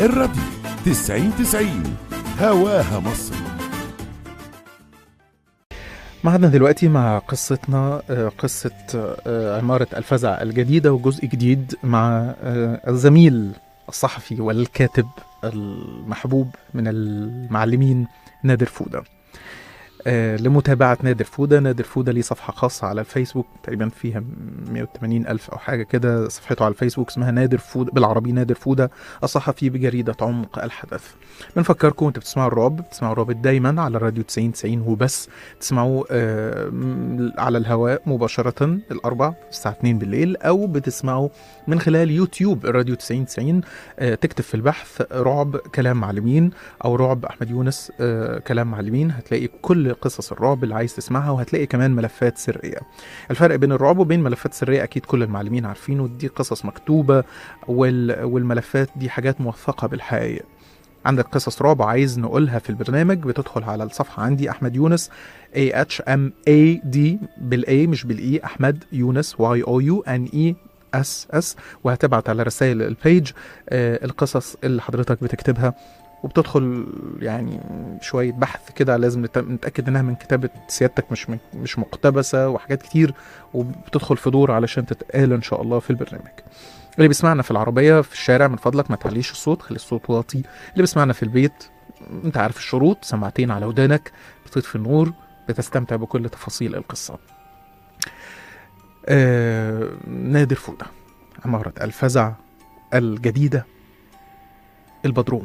الراديو 90 90 هواها مصر معنا دلوقتي مع قصتنا آه، قصة آه، عمارة الفزع الجديدة وجزء جديد مع آه، الزميل الصحفي والكاتب المحبوب من المعلمين نادر فودة آه، لمتابعة نادر فودة نادر فودة ليه صفحة خاصة على الفيسبوك تقريبا فيها 180 ألف أو حاجة كده صفحته على الفيسبوك اسمها نادر فودة بالعربي نادر فودة الصحفي بجريدة عمق الحدث بنفكركم انتوا بتسمعوا الرعب بتسمعوا الرعب دايما على الراديو 90 90 وبس تسمعوا آه، م- على الهواء مباشرة الأربع الساعة 2 بالليل أو بتسمعوا من خلال يوتيوب الراديو 90 90 آه، تكتب في البحث رعب كلام معلمين أو رعب أحمد يونس آه، كلام معلمين هتلاقي كل قصص الرعب اللي عايز تسمعها وهتلاقي كمان ملفات سرية الفرق بين الرعب وبين ملفات سرية أكيد كل المعلمين عارفينه دي قصص مكتوبة وال- والملفات دي حاجات موثقة بالحقيقة عندك قصص رعب عايز نقولها في البرنامج بتدخل على الصفحة عندي أحمد يونس A H M A D بالA مش بالإي أحمد يونس Y O U N E اس اس وهتبعت على رسائل البيج آه، القصص اللي حضرتك بتكتبها وبتدخل يعني شويه بحث كده لازم نت- نتاكد انها من كتابه سيادتك مش من مش مقتبسه وحاجات كتير وبتدخل في دور علشان تتقال ان شاء الله في البرنامج اللي بيسمعنا في العربيه في الشارع من فضلك ما تعليش الصوت خلي الصوت واطي اللي بيسمعنا في البيت انت عارف الشروط سماعتين على ودانك بتطفي النور بتستمتع بكل تفاصيل القصه آه نادر فودة عمارة الفزع الجديدة البدروم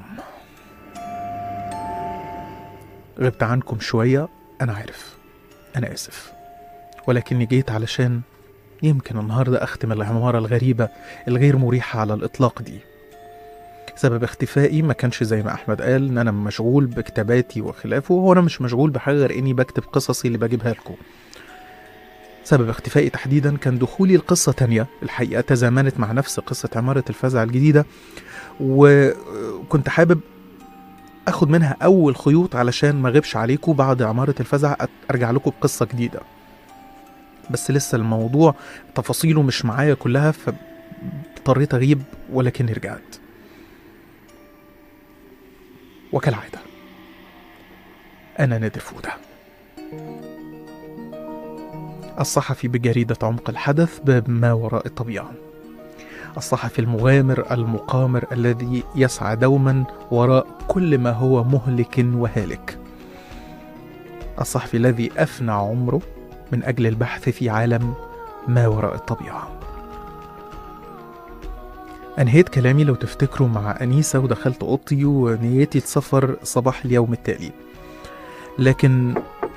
غبت عنكم شوية أنا عارف أنا آسف ولكني جيت علشان يمكن النهاردة أختم العمارة الغريبة الغير مريحة على الإطلاق دي سبب اختفائي ما كانش زي ما أحمد قال إن أنا مشغول بكتاباتي وخلافه هو أنا مش مشغول بحاجة غير إني بكتب قصصي اللي بجيبها لكم سبب اختفائي تحديدا كان دخولي لقصة تانية الحقيقة تزامنت مع نفس قصة عمارة الفزع الجديدة وكنت حابب اخد منها اول خيوط علشان ما اغيبش عليكم بعد عمارة الفزع أت- ارجع لكم بقصة جديدة بس لسه الموضوع تفاصيله مش معايا كلها فاضطريت اغيب ولكني رجعت وكالعادة انا نادر فودة الصحفي بجريدة عمق الحدث باب ما وراء الطبيعة الصحفي المغامر المقامر الذي يسعى دوما وراء كل ما هو مهلك وهالك الصحفي الذي أفنى عمره من أجل البحث في عالم ما وراء الطبيعة أنهيت كلامي لو تفتكروا مع أنيسة ودخلت أوضتي ونيتي السفر صباح اليوم التالي لكن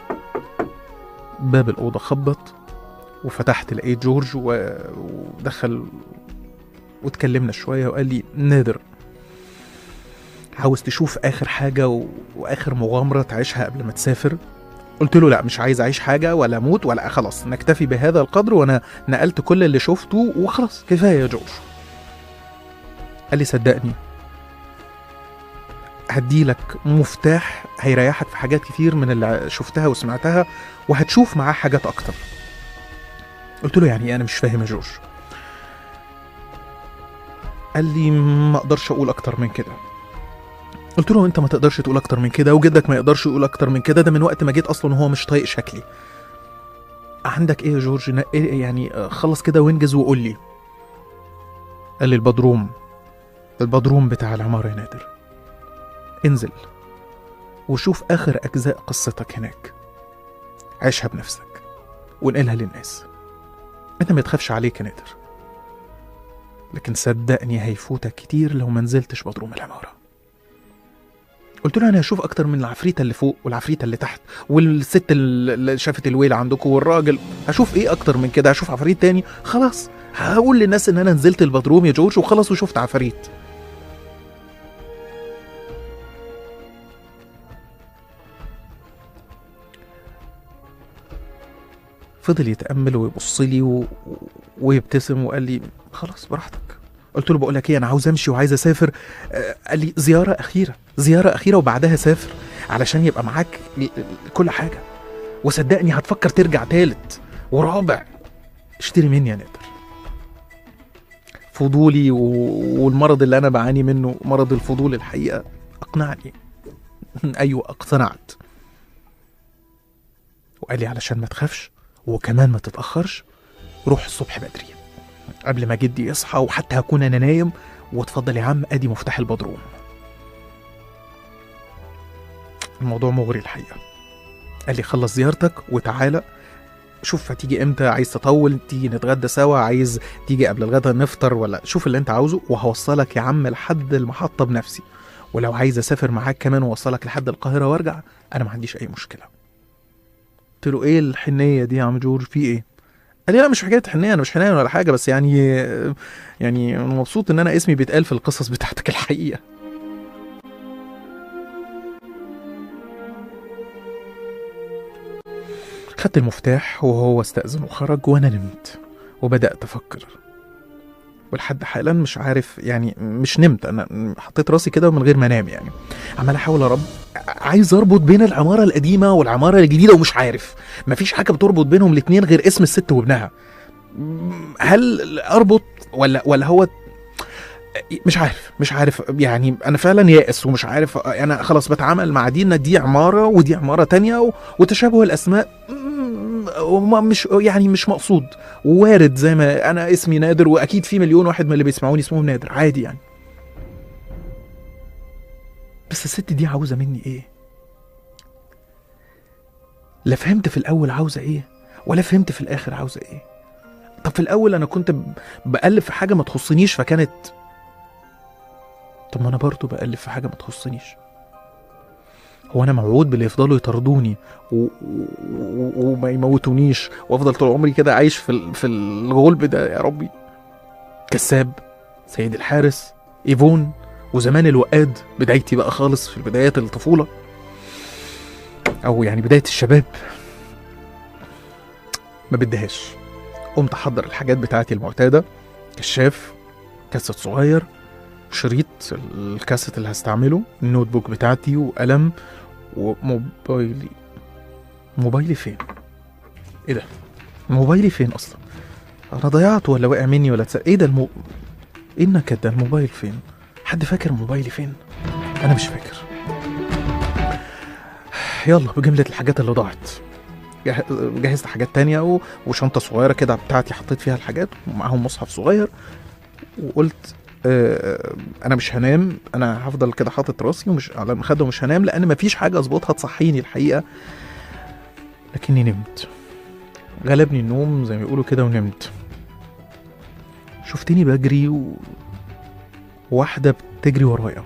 باب الأوضة خبط وفتحت لقيت جورج و- ودخل واتكلمنا شوية وقال لي نادر عاوز تشوف آخر حاجة و... وآخر مغامرة تعيشها قبل ما تسافر قلت له لا مش عايز أعيش حاجة ولا أموت ولا خلاص نكتفي بهذا القدر وأنا نقلت كل اللي شفته وخلاص كفاية يا جورج قال لي صدقني هديلك مفتاح هيريحك في حاجات كتير من اللي شفتها وسمعتها وهتشوف معاه حاجات أكتر قلت له يعني إيه؟ أنا مش فاهم يا جورج قال لي ما اقدرش اقول اكتر من كده قلت له انت ما تقدرش تقول اكتر من كده وجدك ما يقدرش يقول اكتر من كده ده من وقت ما جيت اصلا وهو مش طايق شكلي عندك ايه يا جورج نا- إيه يعني آه، خلص كده وانجز وقول لي قال لي البدروم البدروم بتاع العمارة يا نادر انزل وشوف اخر اجزاء قصتك هناك عيشها بنفسك وانقلها للناس انت ما تخافش عليك يا نادر لكن صدقني هيفوتك كتير لو ما نزلتش بدروم العمارة قلت له انا هشوف اكتر من العفريته اللي فوق والعفريته اللي تحت والست اللي شافت الويل عندكم والراجل هشوف ايه اكتر من كده هشوف عفريت تاني خلاص هقول للناس ان انا نزلت البدروم يا جورج وخلاص وشفت عفاريت فضل يتامل ويبص لي و... ويبتسم وقال لي خلاص براحتك قلت له بقول لك ايه انا عاوز امشي وعايز اسافر آه، قال لي زياره اخيره زياره اخيره وبعدها سافر علشان يبقى معاك ال- ال- كل حاجه وصدقني هتفكر ترجع تالت ورابع اشتري مني يا نادر فضولي و- والمرض اللي انا بعاني منه مرض الفضول الحقيقه اقنعني ايوه اقتنعت وقال لي علشان ما تخافش وكمان ما تتاخرش روح الصبح بدري قبل ما جدي يصحى وحتى هكون انا نايم واتفضل يا عم ادي مفتاح البدروم الموضوع مغري الحقيقه قال لي خلص زيارتك وتعالى شوف هتيجي امتى عايز تطول تيجي نتغدى سوا عايز تيجي قبل الغدا نفطر ولا شوف اللي انت عاوزه وهوصلك يا عم لحد المحطة بنفسي ولو عايز اسافر معاك كمان واوصلك لحد القاهرة وارجع انا ما عنديش اي مشكلة قلت له ايه الحنية دي يا عم جورج في ايه قال لي لا مش حكاية حنية انا مش حنين ولا حاجة بس يعني يعني انا مبسوط ان انا اسمي بيتقال في القصص بتاعتك الحقيقة خدت المفتاح وهو استأذن وخرج وأنا نمت وبدأت أفكر ولحد حالا مش عارف يعني مش نمت أنا حطيت راسي كده من غير ما أنام يعني عمال أحاول أرب عايز أربط بين العمارة القديمة والعمارة الجديدة ومش عارف مفيش حاجة بتربط بينهم الاتنين غير اسم الست وابنها هل أربط ولا ولا هو مش عارف مش عارف يعني انا فعلا يائس ومش عارف انا خلاص بتعامل مع دي ان دي عماره ودي عماره تانية و- وتشابه الاسماء مم، وما مش يعني مش مقصود وارد زي ما انا اسمي نادر واكيد في مليون واحد من اللي بيسمعوني اسمهم نادر عادي يعني بس الست دي عاوزه مني ايه لا فهمت في الاول عاوزه ايه ولا فهمت في الاخر عاوزه ايه طب في الاول انا كنت ب- بقلب في حاجه ما تخصنيش فكانت طب ما انا برضه بقلب في حاجه ما تخصنيش هو انا موعود باللي يفضلوا يطردوني و... و... و... وما يموتونيش وافضل طول عمري كده عايش في ال... في الغلب ده يا ربي كساب سيد الحارس ايفون وزمان الوقاد بدايتي بقى خالص في بدايات الطفوله او يعني بدايه الشباب ما بديهاش قمت احضر الحاجات بتاعتي المعتاده كشاف كاسيت صغير شريط الكاسيت اللي هستعمله النوت بوك بتاعتي وقلم وموبايلي موبايلي فين ايه ده موبايلي فين اصلا انا ضيعته ولا وقع مني ولا تس... ايه ده المو... ايه النكد ده الموبايل فين حد فاكر موبايلي فين انا مش فاكر يلا بجملة الحاجات اللي ضاعت جه- جهزت حاجات تانية و... وشنطة صغيرة كده بتاعتي حطيت فيها الحاجات ومعاهم مصحف صغير وقلت آه، انا مش هنام انا هفضل كده حاطط راسي ومش على المخده ومش هنام لان مفيش حاجه اظبطها تصحيني الحقيقه لكني نمت غلبني النوم زي ما بيقولوا كده ونمت شفتني بجري و... واحده بتجري ورايا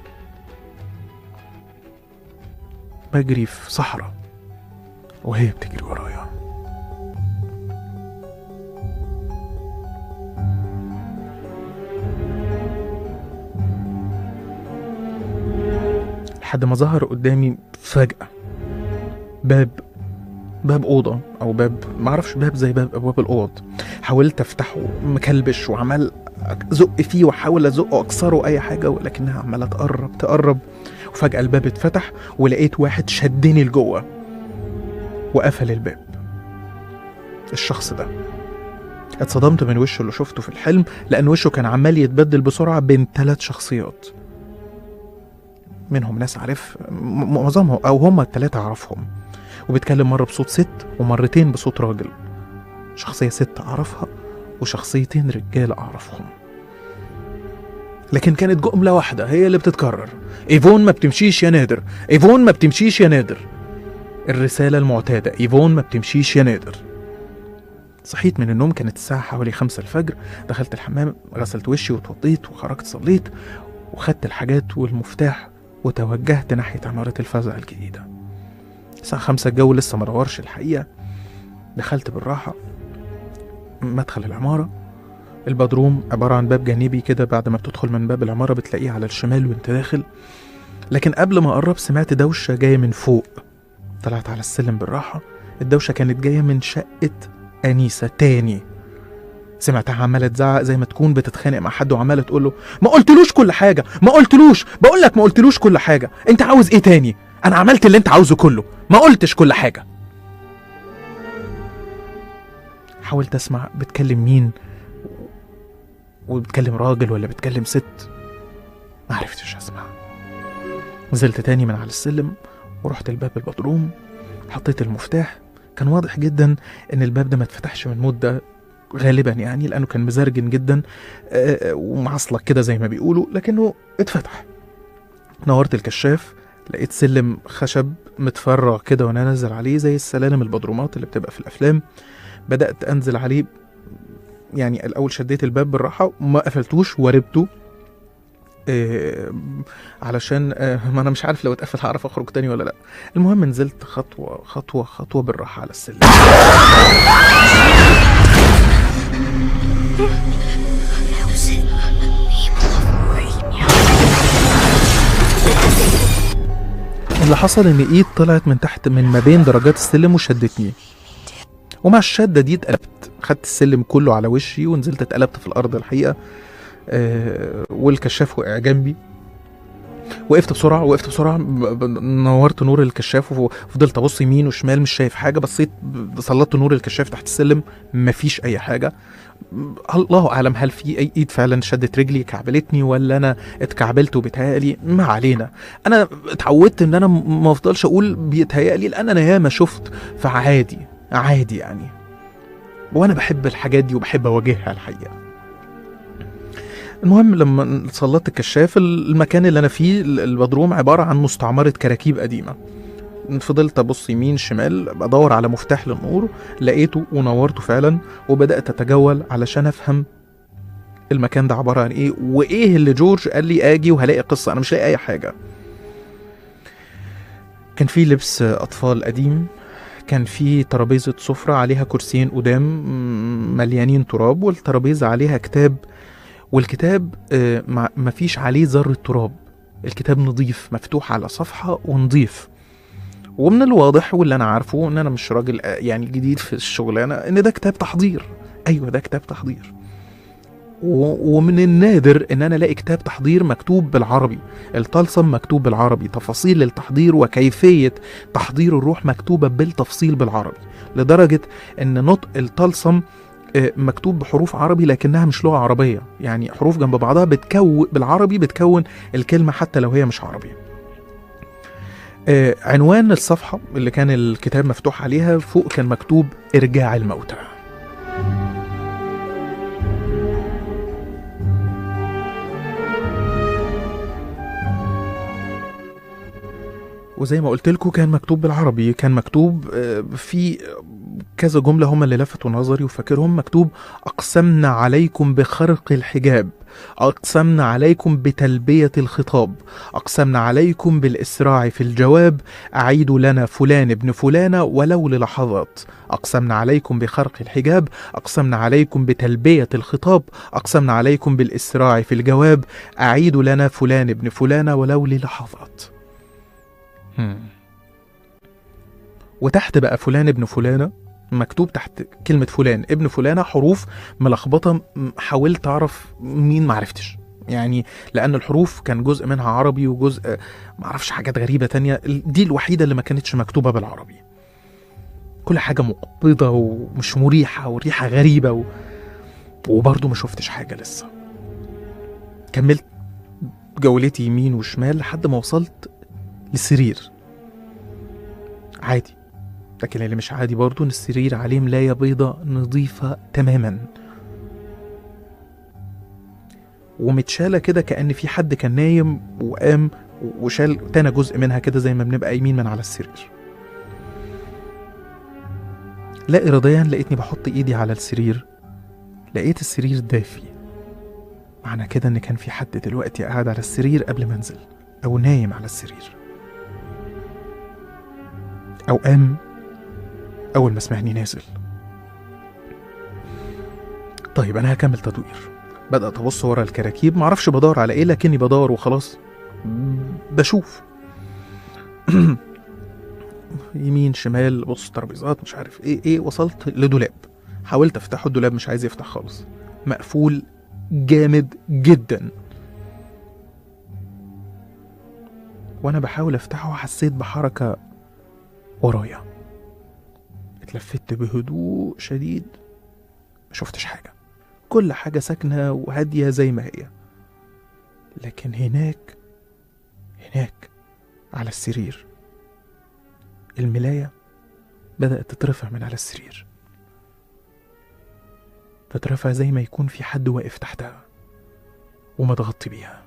بجري في صحراء وهي بتجري ورايا لحد ما ظهر قدامي فجأة باب باب أوضة أو باب معرفش باب زي باب أبواب الأوض حاولت أفتحه مكلبش وعمال أزق فيه وأحاول أزقه أكسره أي حاجة ولكنها عمالة تقرب تقرب وفجأة الباب اتفتح ولقيت واحد شدني لجوه وقفل الباب الشخص ده اتصدمت من وشه اللي شفته في الحلم لأن وشه كان عمال يتبدل بسرعة بين ثلاث شخصيات منهم ناس عارف م- معظمهم او هم التلاتة اعرفهم وبيتكلم مرة بصوت ست ومرتين بصوت راجل شخصية ست اعرفها وشخصيتين رجالة اعرفهم لكن كانت جملة واحدة هي اللي بتتكرر ايفون ما بتمشيش يا نادر ايفون ما بتمشيش يا نادر الرسالة المعتادة ايفون ما بتمشيش يا نادر صحيت من النوم كانت الساعة حوالي خمسة الفجر دخلت الحمام غسلت وشي واتوضيت وخرجت صليت وخدت الحاجات والمفتاح وتوجهت ناحية عمارة الفزع الجديدة الساعة خمسة الجو لسه ما دورش الحقيقة دخلت بالراحة مدخل العمارة البدروم عبارة عن باب جانبي كده بعد ما بتدخل من باب العمارة بتلاقيه على الشمال وانت داخل لكن قبل ما أقرب سمعت دوشة جاية من فوق طلعت على السلم بالراحة الدوشة كانت جاية من شقة أنيسة تاني سمعتها عمالة تزعق زي ما تكون بتتخانق مع حد وعمالة تقول له ما قلتلوش كل حاجة ما قلتلوش بقول لك ما قلتلوش كل حاجة انت عاوز ايه تاني انا عملت اللي انت عاوزه كله ما قلتش كل حاجة حاولت اسمع بتكلم مين وبتكلم راجل ولا بتكلم ست ما عرفتش اسمع نزلت تاني من على السلم ورحت الباب البدروم حطيت المفتاح كان واضح جدا ان الباب ده ما اتفتحش من مده غالبا يعني لانه كان مزرجن جدا آه، آه، ومعصلك كده زي ما بيقولوا لكنه اتفتح نورت الكشاف لقيت سلم خشب متفرغ كده وانا نازل عليه زي السلالم البدرومات اللي بتبقى في الافلام بدات انزل عليه يعني الاول شديت الباب بالراحه وما قفلتوش وربته إيه علشان آه، ما انا مش عارف لو اتقفل هعرف اخرج تاني ولا لا المهم نزلت خطوه خطوه خطوه بالراحه على السلم اللي حصل ان ايد طلعت من تحت من ما بين درجات السلم وشدتني ومع الشده دي اتقلبت خدت السلم كله على وشي ونزلت اتقلبت في الارض الحقيقه آه والكشاف وقع جنبي وقفت بسرعه وقفت بسرعه ب- ب- نورت نور الكشاف وفضلت ابص يمين وشمال مش شايف حاجه بصيت ب- سلطت نور الكشاف تحت السلم مفيش اي حاجه الله اعلم هل في اي ايد فعلا شدت رجلي كعبلتني ولا انا اتكعبلت وبيتهيألي ما علينا انا اتعودت ان انا م- ما افضلش اقول بيتهيألي لان انا ياما شفت فعادي عادي يعني وانا بحب الحاجات دي وبحب اواجهها الحقيقه المهم لما سلطت الكشاف المكان اللي انا فيه البدروم عباره عن مستعمره كراكيب قديمه فضلت ابص يمين شمال بدور على مفتاح للنور لقيته ونورته فعلا وبدات اتجول علشان افهم المكان ده عباره عن ايه وايه اللي جورج قال لي اجي وهلاقي قصه انا مش لاقي اي حاجه كان في لبس اطفال قديم كان في ترابيزه سفره عليها كرسيين قدام م- مليانين تراب والترابيزه عليها كتاب والكتاب آه، ما ما فيش عليه ذره تراب الكتاب نظيف مفتوح على صفحه ونظيف ومن الواضح واللي انا عارفه ان انا مش راجل آه، يعني جديد في الشغلانه ان ده كتاب تحضير ايوه ده كتاب تحضير و- ومن النادر ان انا الاقي كتاب تحضير مكتوب بالعربي الطلسم مكتوب بالعربي تفاصيل التحضير وكيفيه تحضير الروح مكتوبه بالتفصيل بالعربي لدرجه ان نطق الطلسم آه، مكتوب بحروف عربي لكنها مش لغه عربيه يعني حروف جنب بعضها بتكون بالعربي بتكون الكلمه حتى لو هي مش عربي آه، عنوان الصفحه اللي كان الكتاب مفتوح عليها فوق كان مكتوب ارجاع الموتى وزي ما قلت لكم كان مكتوب بالعربي كان مكتوب آه، في كذا جملة هم اللي لفتوا نظري وفاكرهم مكتوب أقسمنا عليكم بخرق الحجاب أقسمنا عليكم بتلبية الخطاب أقسمنا عليكم بالإسراع في الجواب أعيدوا لنا فلان ابن فلانة ولو للحظات أقسمنا عليكم بخرق الحجاب أقسمنا عليكم بتلبية الخطاب أقسمنا عليكم بالإسراع في الجواب أعيدوا لنا فلان ابن فلانة ولو للحظات هم. وتحت بقى فلان ابن فلانة مكتوب تحت كلمة فلان ابن فلانة حروف ملخبطة م- حاولت أعرف مين معرفتش يعني لأن الحروف كان جزء منها عربي وجزء آه، معرفش حاجات غريبة تانية ال- دي الوحيدة اللي ما كانتش مكتوبة بالعربي كل حاجة مقبضة ومش مريحة وريحة غريبة و... وبرضه ما شفتش حاجة لسه كملت جولتي يمين وشمال لحد ما وصلت للسرير عادي لكن اللي مش عادي برضه ان السرير عليه ملاية بيضة نظيفة تماما ومتشالة كده كأن في حد كان نايم وقام وشال تاني جزء منها كده زي ما بنبقى قايمين من على السرير لا إراديا لقيتني بحط إيدي على السرير لقيت السرير دافي معنى كده إن كان في حد دلوقتي قاعد على السرير قبل ما أنزل أو نايم على السرير أو قام أول ما سمعني نازل طيب أنا هكمل تدوير بدأت أبص ورا الكراكيب معرفش بدور على إيه لكني بدور وخلاص بشوف يمين شمال بص ترابيزات مش عارف ايه ايه وصلت لدولاب حاولت افتحه الدولاب مش عايز يفتح خالص مقفول جامد جدا وانا بحاول افتحه حسيت بحركة ورايا اتلفت بهدوء شديد ما شفتش حاجة كل حاجة ساكنة وهادية زي ما هي لكن هناك هناك على السرير الملاية بدأت تترفع من على السرير تترفع زي ما يكون في حد واقف تحتها ومتغطي بيها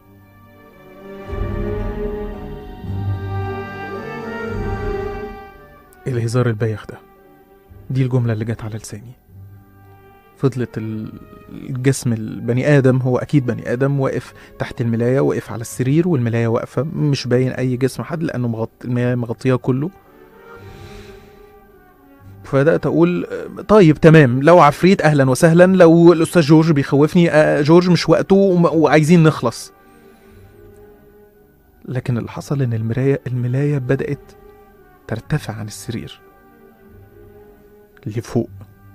الهزار البايخ ده دي الجملة اللي جت على لساني فضلت ال- الجسم البني آدم هو أكيد بني آدم واقف تحت الملاية واقف على السرير والملاية واقفة مش باين أي جسم حد لأنه مغط... الملاية مغطية كله فبدأت أقول آه، طيب تمام لو عفريت أهلا وسهلا لو الأستاذ جورج بيخوفني آه، جورج مش وقته وم- وعايزين نخلص لكن اللي حصل إن المراية الملاية بدأت ترتفع عن السرير لفوق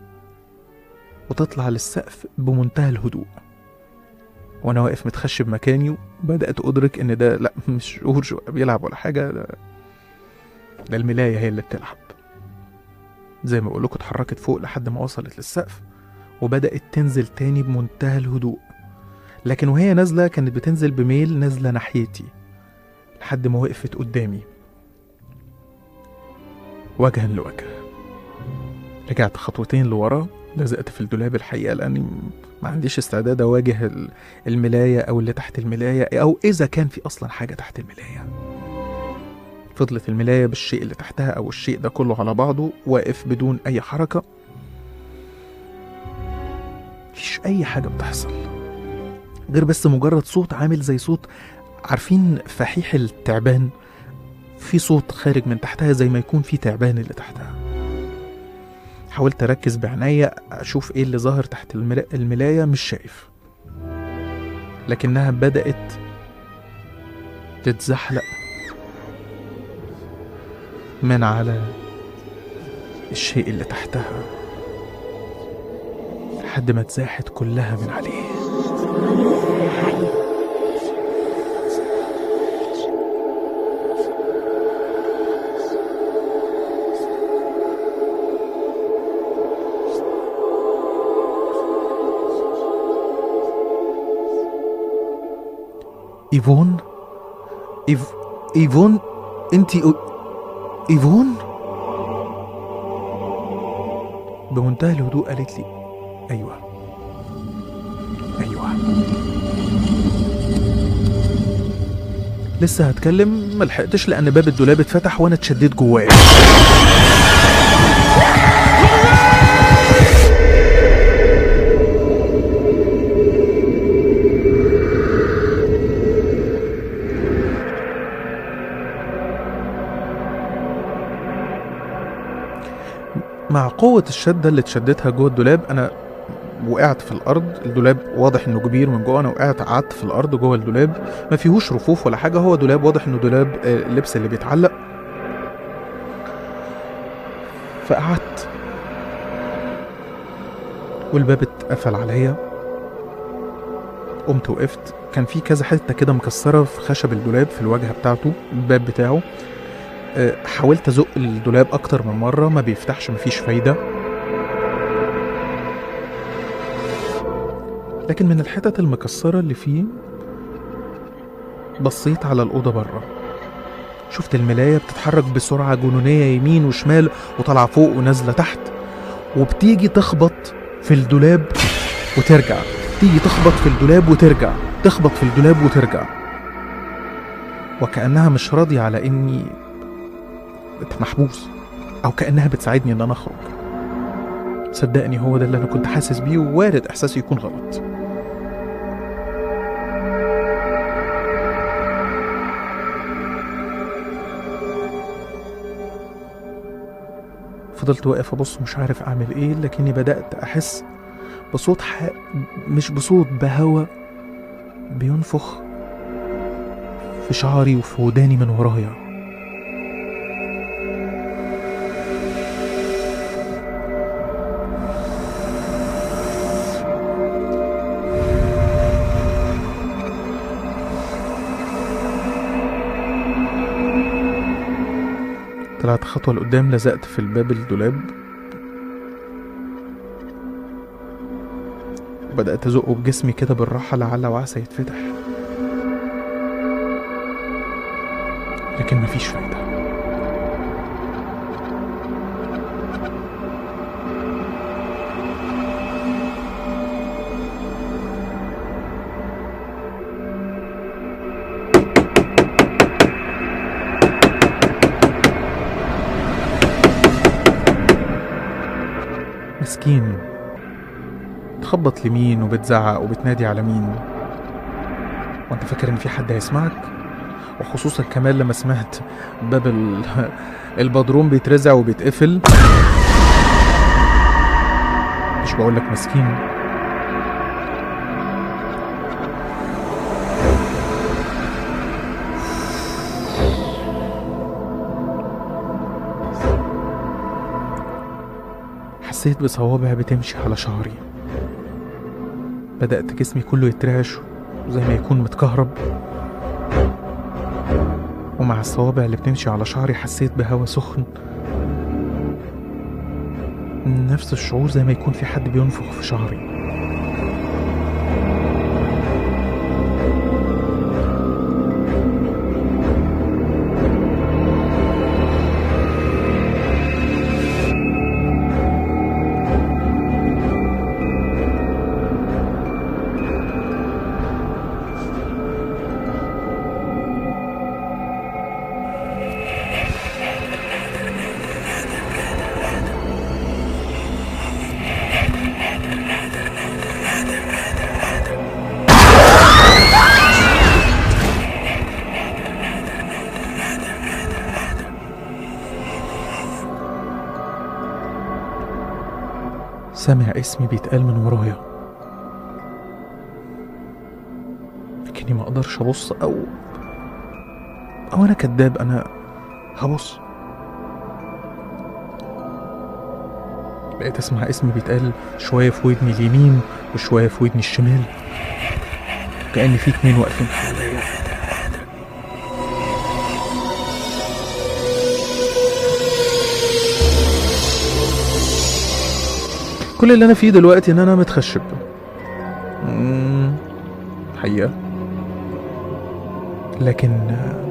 وتطلع للسقف بمنتهى الهدوء وانا واقف متخشب مكاني وبدات ادرك ان ده لا مش جورج بيلعب ولا حاجه ده, ده الملايه هي اللي بتلعب زي ما بقول لكم اتحركت فوق لحد ما وصلت للسقف وبدات تنزل تاني بمنتهى الهدوء لكن وهي نازله كانت بتنزل بميل نازله ناحيتي لحد ما وقفت قدامي وجها لوجه رجعت خطوتين لورا لزقت في الدولاب الحقيقة لأني ما عنديش استعداد أواجه ال- الملاية أو اللي تحت الملاية أو إذا كان في أصلا حاجة تحت الملاية فضلت الملاية بالشيء اللي تحتها أو الشيء ده كله على بعضه واقف بدون أي حركة مفيش أي حاجة بتحصل غير بس مجرد صوت عامل زي صوت عارفين فحيح التعبان في صوت خارج من تحتها زي ما يكون في تعبان اللي تحتها حاولت اركز بعناية اشوف ايه اللي ظاهر تحت الملا- الملاية مش شايف لكنها بدأت تتزحلق من على الشيء اللي تحتها لحد ما اتزاحت كلها من عليه ايفون إيف... ايفون انتي أ... ايفون بمنتهى الهدوء قالت لي ايوه ايوه لسه هتكلم ملحقتش لان باب الدولاب اتفتح وانا اتشديت جواه مع قوة الشدة اللي اتشدتها جوه الدولاب أنا وقعت في الأرض الدولاب واضح إنه كبير من جوه أنا وقعت قعدت في الأرض جوه الدولاب ما فيهوش رفوف ولا حاجة هو دولاب واضح إنه دولاب آه، اللبس اللي بيتعلق فقعدت والباب اتقفل عليا قمت وقفت كان في كذا حتة كده مكسرة في خشب الدولاب في الواجهة بتاعته الباب بتاعه آه، حاولت ازق الدولاب اكتر من مره ما بيفتحش مفيش فايده لكن من الحتت المكسره اللي فيه بصيت على الاوضه بره شفت الملايه بتتحرك بسرعه جنونيه يمين وشمال وطالعه فوق ونازله تحت وبتيجي تخبط في الدولاب وترجع تيجي تخبط في الدولاب وترجع تخبط في الدولاب وترجع وكأنها مش راضية على إني محبوس او كانها بتساعدني ان انا اخرج صدقني هو ده اللي انا كنت حاسس بيه ووارد احساسي يكون غلط فضلت واقف ابص مش عارف اعمل ايه لكني بدات احس بصوت ح... مش بصوت بهوا بينفخ في شعري وفي وداني من ورايا طلعت خطوة لقدام لزقت في الباب الدولاب بدأت أزقه بجسمي كده بالراحة لعل وعسى يتفتح لكن مفيش فايدة مسكين تخبط لمين وبتزعق وبتنادي على مين وانت فاكر ان في حد هيسمعك وخصوصا كمان لما سمعت باب ال... البدروم بيترزع وبيتقفل مش بقولك مسكين حسيت بصوابع بتمشي على شعري بدأت جسمي كله يترعش زي ما يكون متكهرب ومع الصوابع اللي بتمشي على شعري حسيت بهوا سخن نفس الشعور زي ما يكون في حد بينفخ في شعري سامع اسمي بيتقال من ورايا لكني ما اقدرش ابص او او انا كذاب انا هبص بقيت اسمع اسمي بيتقال شوية في ودني اليمين وشوية في ودني الشمال كأن في اتنين واقفين حواليا كل اللي انا فيه دلوقتي ان انا متخشب مم، حقيقة لكن آه،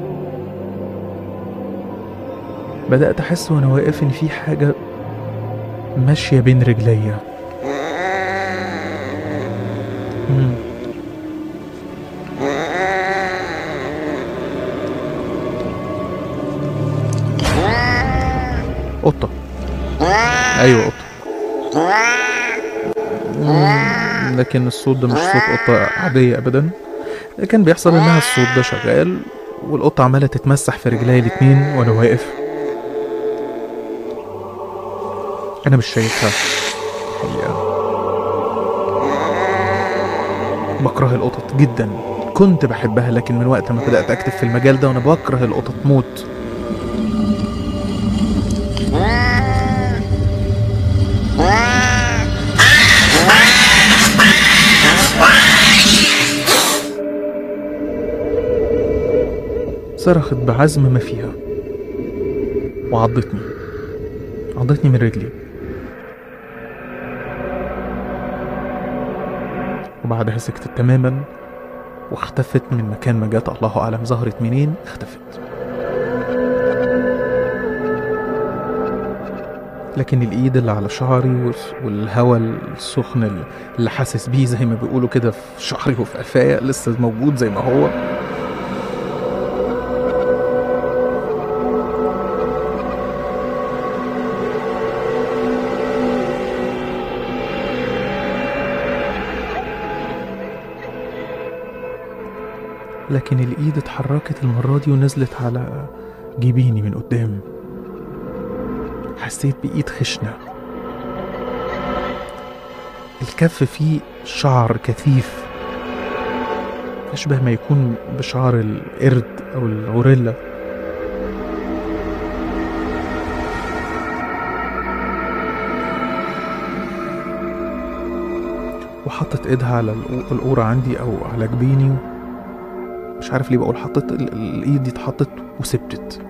بدأت أحس وأنا واقف إن في حاجة ماشية بين رجليا مم. قطة أيوة قطة مم، لكن الصوت ده مش صوت قطة عادية أبدا كان بيحصل إنها الصوت ده شغال والقطة عمالة تتمسح في رجلي الاتنين وأنا واقف أنا مش شايفها حقيقة بكره القطط جدا كنت بحبها لكن من وقت ما بدأت أكتب في المجال ده وأنا بكره القطط موت صرخت بعزم ما فيها وعضتني عضتني من رجلي وبعدها سكتت تماما واختفت من مكان ما جت الله أعلم ظهرت منين اختفت لكن الإيد اللي على شعري والس- والهوا السخن اللي حاسس بيه زي ما بيقولوا كده في شعري وفي قفايا لسه موجود زي ما هو لكن الإيد اتحركت المرة دي ونزلت على جبيني من قدام حسيت بإيد خشنة الكف فيه شعر كثيف أشبه ما يكون بشعر القرد أو الغوريلا وحطت ايدها على القو- القورة عندي او على جبيني مش عارف ليه بقول حطت ال- ال- الايد دي اتحطت وسبتت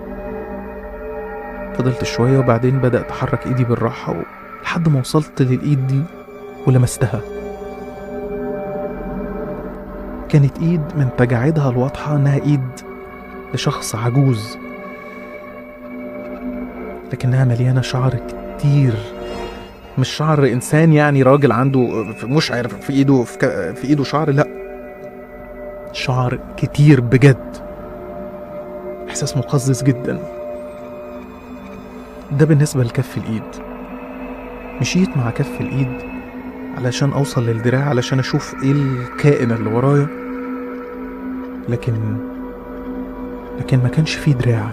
فضلت شوية وبعدين بدأت أحرك إيدي بالراحة و- لحد ما وصلت للإيد دي ولمستها كانت ايد من تجاعيدها الواضحة انها ايد لشخص عجوز لكنها مليانة شعر كتير مش شعر انسان يعني راجل عنده مش عارف في ايده في, ك- في ايده شعر لا شعر كتير بجد احساس مقزز جدا ده بالنسبة لكف الايد مشيت مع كف الايد علشان اوصل للدراع علشان اشوف ايه الكائن اللي ورايا لكن لكن ما كانش فيه دراع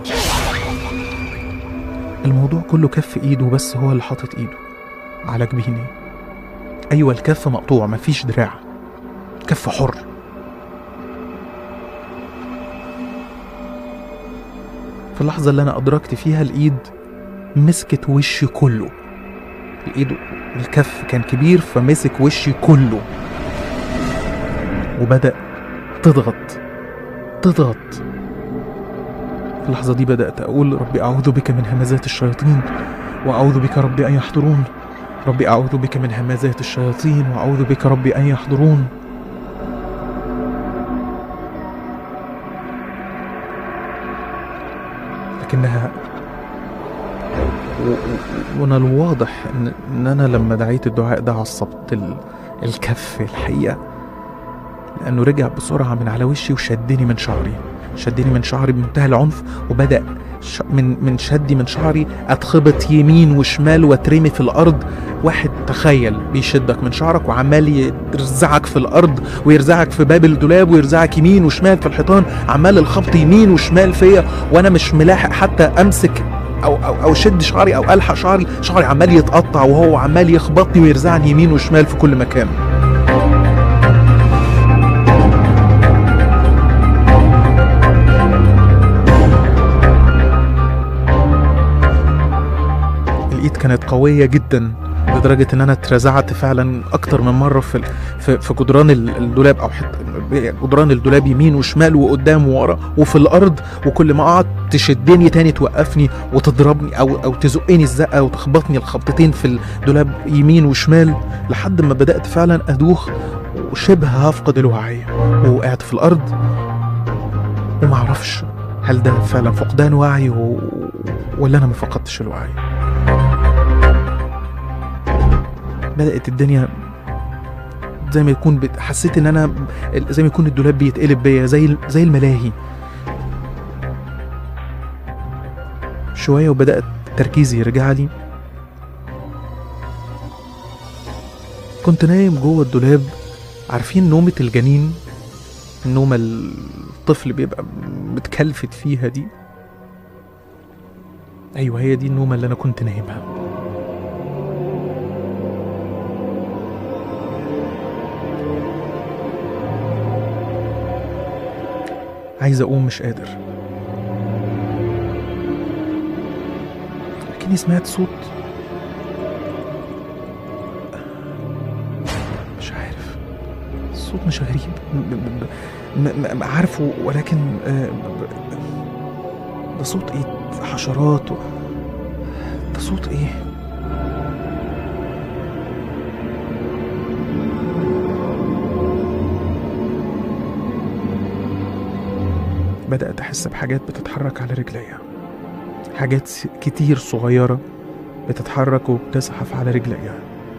الموضوع كله كف ايده بس هو اللي حاطط ايده على جبيني ايوه الكف مقطوع مفيش دراع كف حر في اللحظة اللي أنا أدركت فيها الإيد مسكت وشي كله الإيد الكف كان كبير فمسك وشي كله وبدأ تضغط تضغط في اللحظة دي بدأت أقول ربي أعوذ بك من همزات الشياطين وأعوذ بك ربي أن يحضرون ربي أعوذ بك من همزات الشياطين وأعوذ بك ربي أن يحضرون لكنها و- و- وانا الواضح ان, إن انا لما دعيت الدعاء ده عصبت ال... الكف الحقيقه لانه رجع بسرعه من على وشي وشدني من شعري شدني من شعري بمنتهى العنف وبدا ش... من من شدي من شعري اتخبط يمين وشمال واترمي في الارض واحد تخيل بيشدك من شعرك وعمال يرزعك في الارض ويرزعك في باب الدولاب ويرزعك يمين وشمال في الحيطان عمال الخبط يمين وشمال فيا وانا مش ملاحق حتى امسك او او او شد شعري او الحق شعري شعري عمال يتقطع وهو عمال يخبطني ويرزعني يمين وشمال في كل مكان الايد كانت قويه جدا لدرجه ان انا اترزعت فعلا اكتر من مره في في, في جدران ال- الدولاب او حت جدران الدولاب يمين وشمال وقدام وورا وفي الارض وكل ما اقعد تشدني تاني توقفني وتضربني او او تزقني الزقه وتخبطني الخبطتين في الدولاب يمين وشمال لحد ما بدات فعلا ادوخ وشبه هفقد الوعي ووقعت في الارض وما اعرفش هل ده فعلا فقدان وعي و... ولا انا ما فقدتش الوعي بدات الدنيا زي ما يكون بت... حسيت ان انا زي ما يكون الدولاب بيتقلب بيا زي زي الملاهي شويه وبدات تركيزي يرجع لي كنت نايم جوه الدولاب عارفين نومة الجنين النومة الطفل بيبقى متكلفت فيها دي أيوة هي دي النومة اللي أنا كنت نايمها عايز أقوم مش قادر لكني سمعت صوت مش عارف الصوت مش غريب م- م- م- م- عارفه ولكن آه، ب- ب- ده صوت ايه حشرات و... ده صوت ايه بدأت أحس بحاجات بتتحرك على رجليا حاجات س- كتير صغيرة بتتحرك وبتزحف على رجليا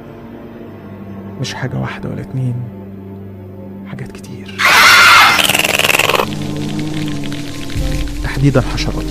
مش حاجة واحدة ولا اتنين حاجات كتير تحديدا حشرات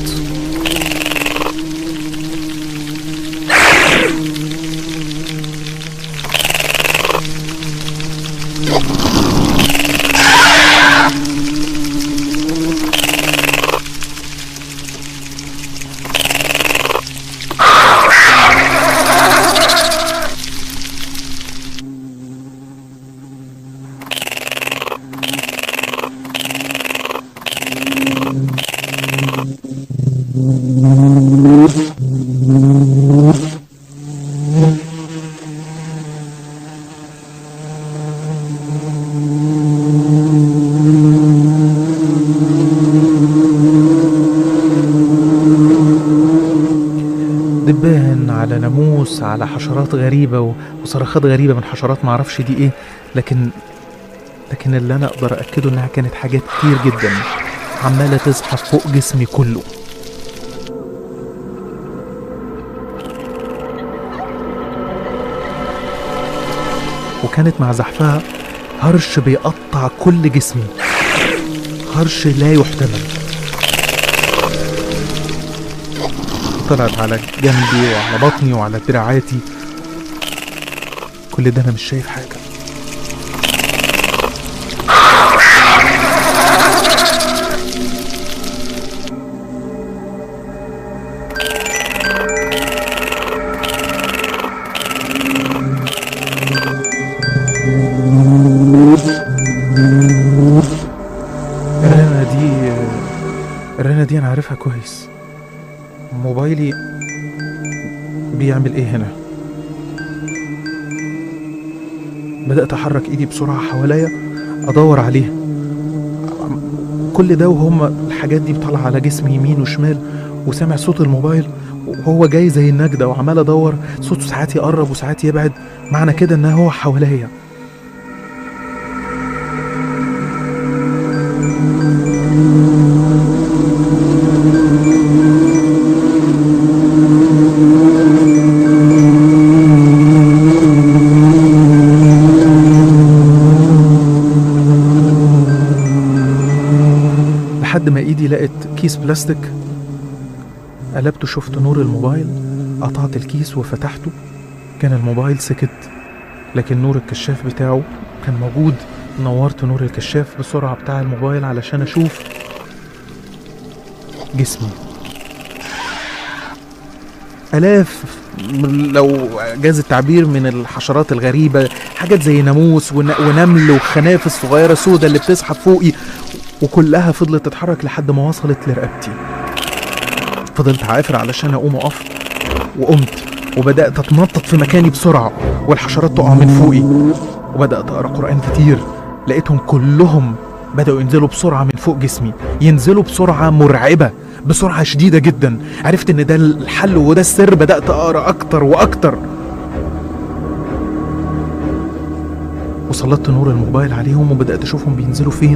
دبان على ناموس على حشرات غريبة و- وصرخات غريبة من حشرات معرفش دي ايه لكن لكن اللي انا اقدر اكده انها كانت حاجات كتير جدا عماله تزحف فوق جسمي كله وكانت مع زحفها هرش بيقطع كل جسمي هرش لا يحتمل طلعت على جنبي وعلى بطني وعلى دراعاتي كل ده انا مش شايف حاجه الرنة دي الرنة دي أنا عارفها كويس موبايلي بيعمل إيه هنا بدأت أحرك إيدي بسرعة حواليا أدور عليه كل ده وهم الحاجات دي بتطلع على جسمي يمين وشمال وسامع صوت الموبايل وهو جاي زي النجدة وعمال أدور صوته ساعات يقرب وساعات يبعد معنى كده إن هو حواليا لحد ما ايدي لقت كيس بلاستيك قلبته شفت نور الموبايل قطعت الكيس وفتحته كان الموبايل سكت لكن نور الكشاف بتاعه كان موجود نورت نور الكشاف بسرعة بتاع الموبايل علشان أشوف جسمي آلاف من- لو جاز التعبير من الحشرات الغريبة حاجات زي ناموس ون- ونمل وخنافس صغيرة سودة اللي بتزحف فوقي وكلها فضلت تتحرك لحد ما وصلت لرقبتي فضلت عافر علشان اقوم اقف وقمت وبدات اتنطط في مكاني بسرعه والحشرات تقع من فوقي وبدات اقرا قران كتير لقيتهم كلهم بداوا ينزلوا بسرعه من فوق جسمي ينزلوا بسرعه مرعبه بسرعه شديده جدا عرفت ان ده الحل وده السر بدات اقرا اكتر واكتر وسلطت نور الموبايل عليهم وبدات اشوفهم بينزلوا فين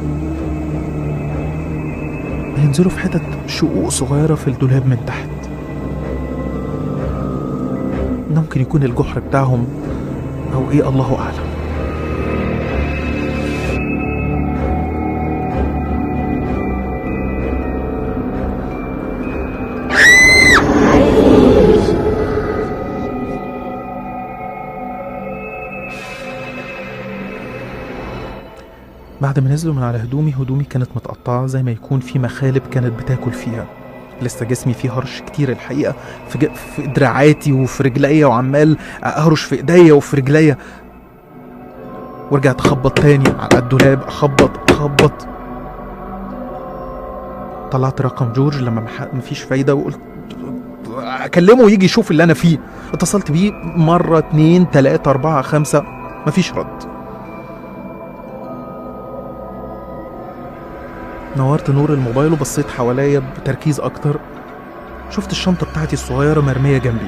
هينزلوا في حتت شقوق صغيرة في الدولاب من تحت ممكن يكون الجحر بتاعهم أو إيه الله أعلم بعد ما نزلوا من على هدومي هدومي كانت متقطعة زي ما يكون في مخالب كانت بتاكل فيها لسه جسمي فيه هرش كتير الحقيقة في, ج... في دراعاتي وفي رجليا وعمال أهرش في إيديا وفي رجليا ورجعت أخبط تاني على الدولاب أخبط أخبط طلعت رقم جورج لما مح... مفيش فايدة وقلت أكلمه ويجي يشوف اللي أنا فيه اتصلت بيه مرة اتنين تلاتة أربعة خمسة مفيش رد نورت نور الموبايل وبصيت حواليا بتركيز اكتر شفت الشنطة بتاعتي الصغيرة مرمية جنبي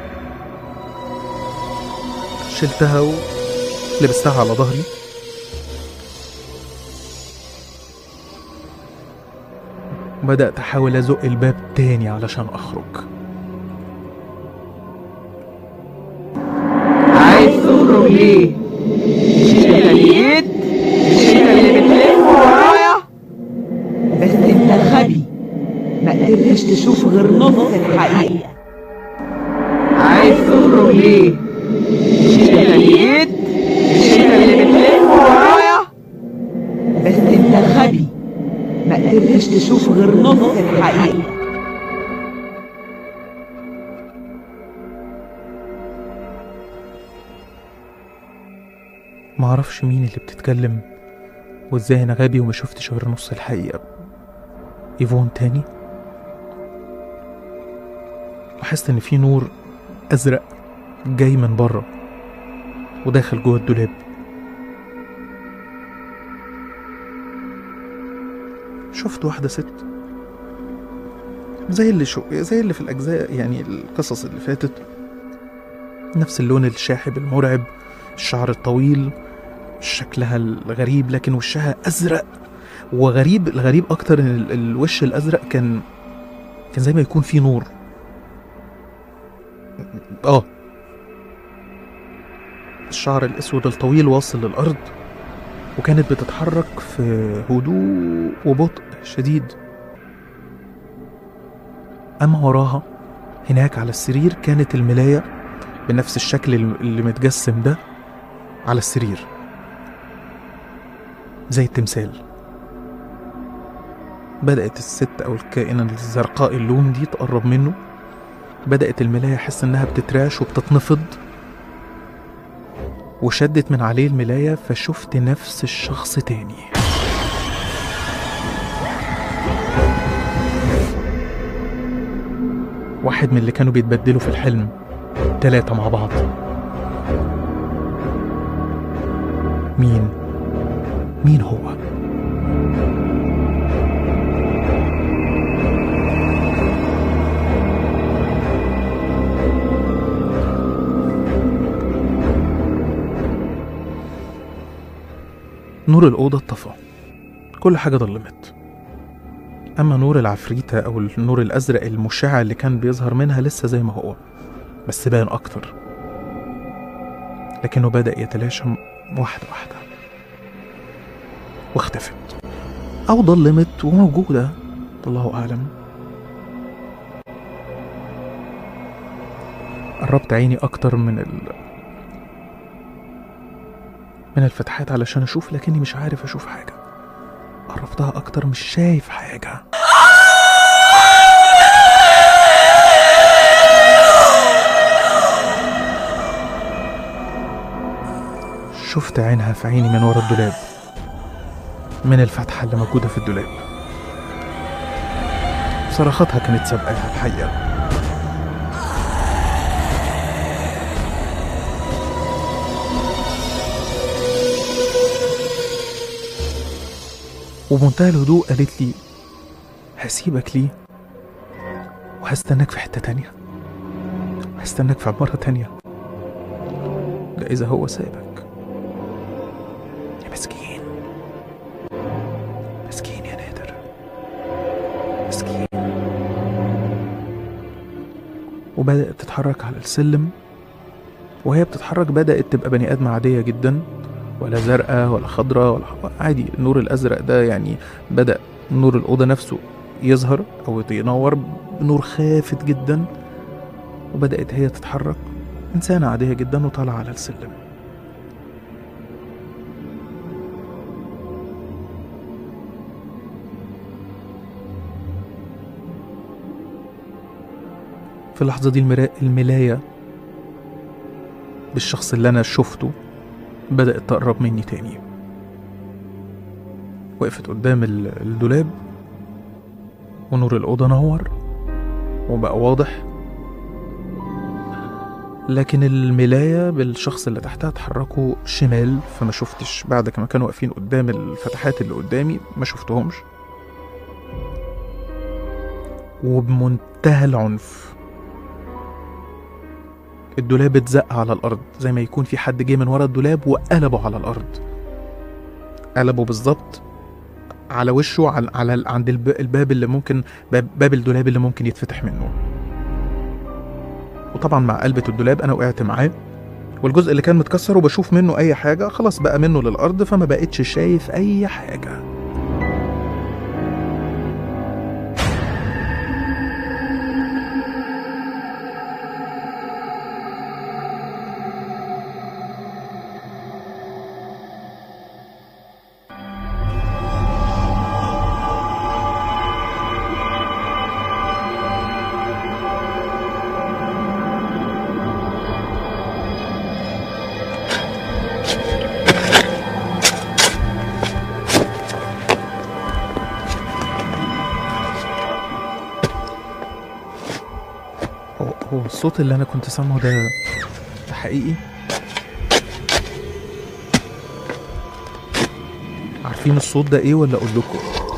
شلتها ولبستها على ظهري وبدأت أحاول أزق الباب تاني علشان أخرج عايز تخرج ليه؟ مش انت اللي جيت؟ مش انت اللي بتلف ورايا؟ بس انت غبي ما قدرتش تشوف غير نص الحقيقة عايز تخرج ليه؟ مش انت اللي جيت؟ مش انت اللي بتلف ورايا؟ بس انت غبي ما قدرتش تشوف غير نص الحقيقة معرفش مين اللي بتتكلم وازاي انا غبي وما شفتش غير نص الحقيقة ايفون تاني لاحظت ان في نور ازرق جاي من بره وداخل جوه الدولاب شفت واحدة ست زي اللي شو زي اللي في الأجزاء يعني القصص اللي فاتت نفس اللون الشاحب المرعب الشعر الطويل شكلها الغريب لكن وشها ازرق وغريب الغريب اكتر ان ال- الوش الازرق كان كان زي ما يكون فيه نور اه الشعر الاسود الطويل واصل للارض وكانت بتتحرك في هدوء وبطء شديد اما وراها هناك على السرير كانت الملايه بنفس الشكل اللي متجسم ده على السرير زي التمثال بدأت الست أو الكائنة الزرقاء اللون دي تقرب منه بدأت الملاية يحس إنها بتتراش وبتتنفض وشدت من عليه الملاية فشفت نفس الشخص تاني واحد من اللي كانوا بيتبدلوا في الحلم تلاتة مع بعض مين مين هو نور الأوضة اتطفى كل حاجة ضلمت أما نور العفريتة أو النور الأزرق المشع اللي كان بيظهر منها لسه زي ما هو بس بان أكتر لكنه بدأ يتلاشى واحدة واحدة واختفت أو ضلمت وموجودة الله أعلم قربت عيني أكتر من ال من الفتحات علشان أشوف لكني مش عارف أشوف حاجة قربتها أكتر مش شايف حاجة شفت عينها في عيني من ورا الدولاب من الفتحة اللي موجودة في الدولاب صرخاتها كانت سابقاها الحقيقة وبمنتهى الهدوء قالت لي هسيبك ليه وهستناك في حتة تانية هستناك في عمارة تانية ده إذا هو سايبك يا مسكين مسكين يا نادر مسكين وبدأت تتحرك على السلم وهي بتتحرك بدأت تبقى بني آدمة عادية جدا ولا زرقاء ولا خضراء ولا حمراء عادي النور الأزرق ده يعني بدأ نور الأوضة نفسه يظهر أو ينور بنور خافت جدا وبدأت هي تتحرك إنسانة عادية جدا وطالعة على السلم في اللحظة دي المرا... الملاية بالشخص اللي أنا شفته بدأت تقرب مني تاني وقفت قدام ال- الدولاب ونور الأوضة نور وبقى واضح لكن الملاية بالشخص اللي تحتها اتحركوا شمال فما شفتش بعد ما كانوا واقفين قدام الفتحات اللي قدامي ما شفتهمش وبمنتهى العنف الدولاب اتزق على الأرض زي ما يكون في حد جه من ورا الدولاب وقلبه على الأرض قلبه بالظبط على وشه على, على عند الب- الباب اللي ممكن باب, باب الدولاب اللي ممكن يتفتح منه وطبعا مع قلبة الدولاب انا وقعت معاه والجزء اللي كان متكسر وبشوف منه اي حاجه خلاص بقى منه للارض فما بقتش شايف اي حاجه هو هو الصوت اللي انا كنت سامعه ده ده حقيقي عارفين الصوت ده ايه ولا اقول لكم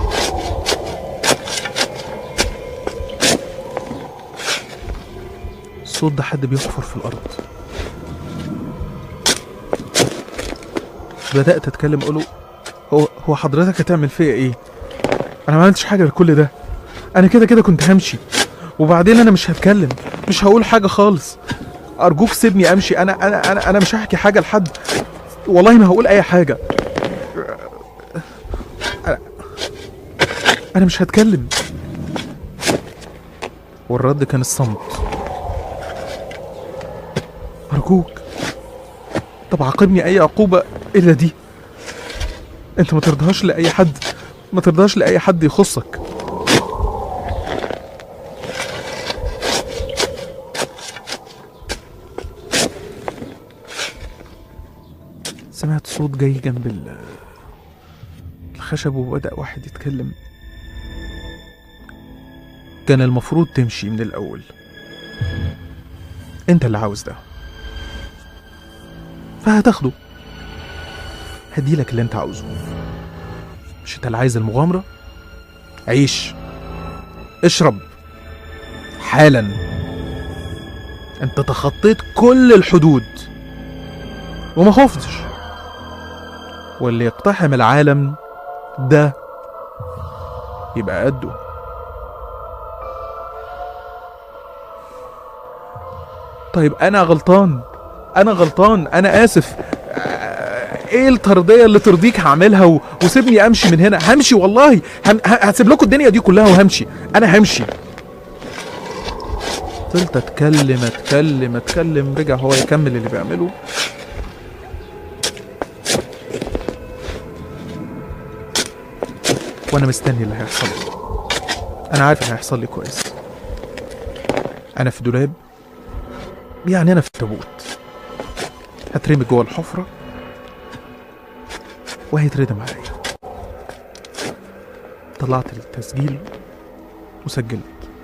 الصوت ده حد بيحفر في الارض بدات اتكلم اقول له هو هو حضرتك هتعمل فيا ايه انا ما عملتش حاجه لكل ده انا كده كده كنت همشي وبعدين انا مش هتكلم مش هقول حاجه خالص ارجوك سيبني امشي انا انا انا انا مش هحكي حاجه لحد والله ما هقول اي حاجه انا, أنا مش هتكلم والرد كان الصمت ارجوك طب عاقبني اي عقوبه الا دي انت ما ترضاهاش لاي حد ما ترضاش لاي حد يخصك سمعت صوت جاي جنب ال- الخشب وبدأ واحد يتكلم كان المفروض تمشي من الأول أنت اللي عاوز ده فهتاخده هديلك اللي أنت عاوزه مش أنت اللي عايز المغامرة عيش اشرب حالا أنت تخطيت كل الحدود وما خفتش واللي يقتحم العالم ده يبقى قده طيب انا غلطان انا غلطان انا اسف آه، ايه الترضيه اللي ترضيك هعملها و... وسيبني امشي من هنا همشي والله هم... ه- هسيب لكم الدنيا دي كلها وهمشي انا همشي فضلت اتكلم اتكلم اتكلم رجع هو يكمل اللي بيعمله وانا مستني اللي هيحصل لي انا عارف اللي هيحصل لي كويس انا في دولاب يعني انا في تابوت هترمي جوه الحفره وهيتردم عليا طلعت التسجيل وسجلت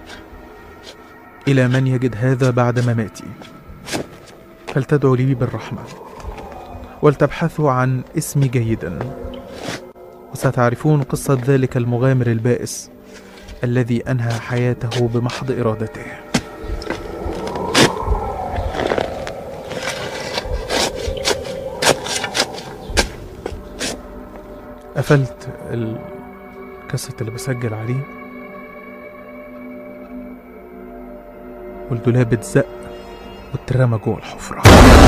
الى من يجد هذا بعد مماتي فلتدعوا لي بالرحمه ولتبحثوا عن اسمي جيدا وستعرفون قصة ذلك المغامر البائس الذي أنهى حياته بمحض إرادته قفلت الكاسيت اللي بسجل عليه والدولاب اتزق واترمى جوه الحفرة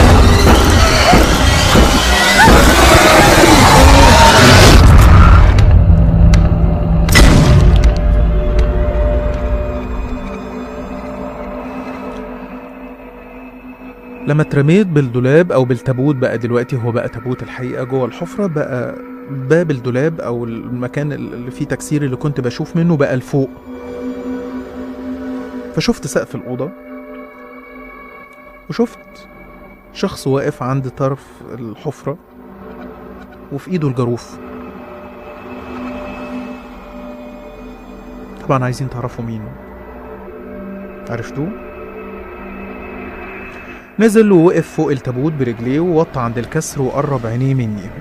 لما اترميت بالدولاب او بالتابوت بقى دلوقتي هو بقى تابوت الحقيقه جوه الحفره بقى باب الدولاب او المكان اللي فيه تكسير اللي كنت بشوف منه بقى لفوق فشفت سقف الاوضه وشفت شخص واقف عند طرف الحفره وفي ايده الجاروف طبعا عايزين تعرفوا مين عرفتوه نزل ووقف فوق التابوت برجليه ووطى عند الكسر وقرب عينيه مني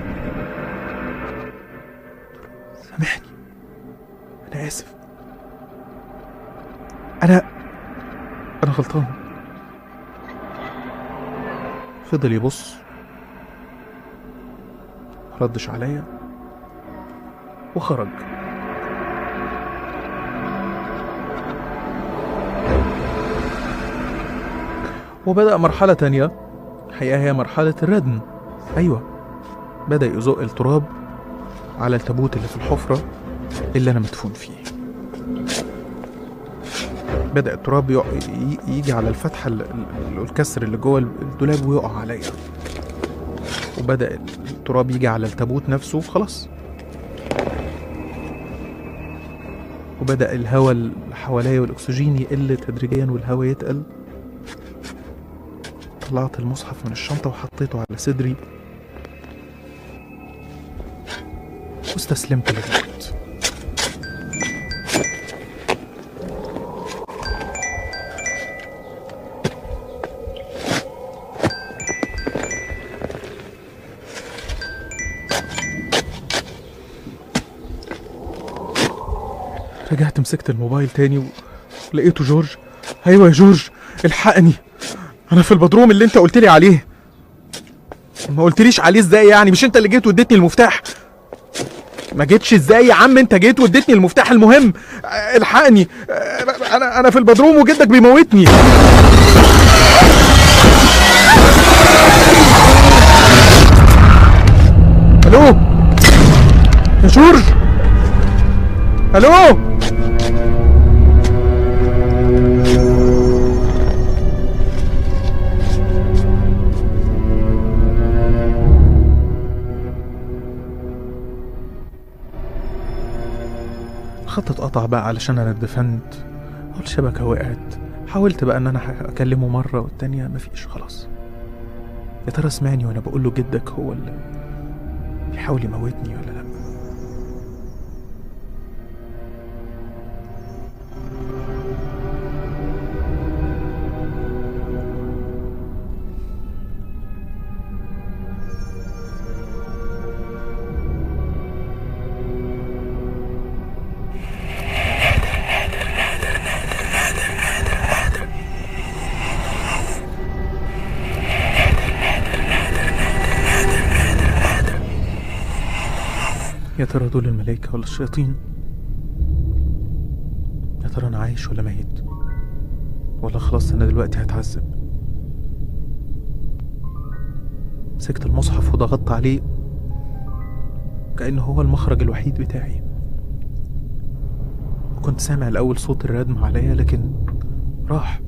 سامحني انا اسف انا انا غلطان فضل يبص ردش عليا وخرج وبدأ مرحلة تانية الحقيقة هي مرحلة الردم أيوة بدأ يزق التراب على التابوت اللي في الحفرة اللي أنا مدفون فيه بدأ التراب يق... ي- يجي على الفتحة ال- ال- الكسر اللي جوه الدولاب ويقع عليا وبدأ التراب يجي على التابوت نفسه وخلاص وبدأ الهواء اللي حواليا والأكسجين يقل تدريجيا والهواء يتقل طلعت المصحف من الشنطة وحطيته على صدري واستسلمت للموت رجعت مسكت الموبايل تاني ولقيته جورج ايوه يا جورج الحقني انا في البدروم اللي انت قلت لي عليه ما قلتليش عليه ازاي يعني مش انت اللي جيت واديتني المفتاح ما جيتش ازاي يا عم انت جيت واديتني المفتاح المهم آه، الحقني آه، انا انا في البدروم وجدك بيموتني الو يا جورج الو الخط اتقطع بقى علشان انا اتدفنت والشبكة وقعت حاولت بقى ان انا اكلمه مرة والتانية مفيش خلاص يا ترى سمعني وانا بقول له جدك هو اللي بيحاول يموتني ولا لا يا ترى دول الملايكة ولا الشياطين يا ترى أنا عايش ولا ميت ولا خلاص أنا دلوقتي هتعذب مسكت المصحف وضغطت عليه كأنه هو المخرج الوحيد بتاعي وكنت سامع الأول صوت الردم عليا لكن راح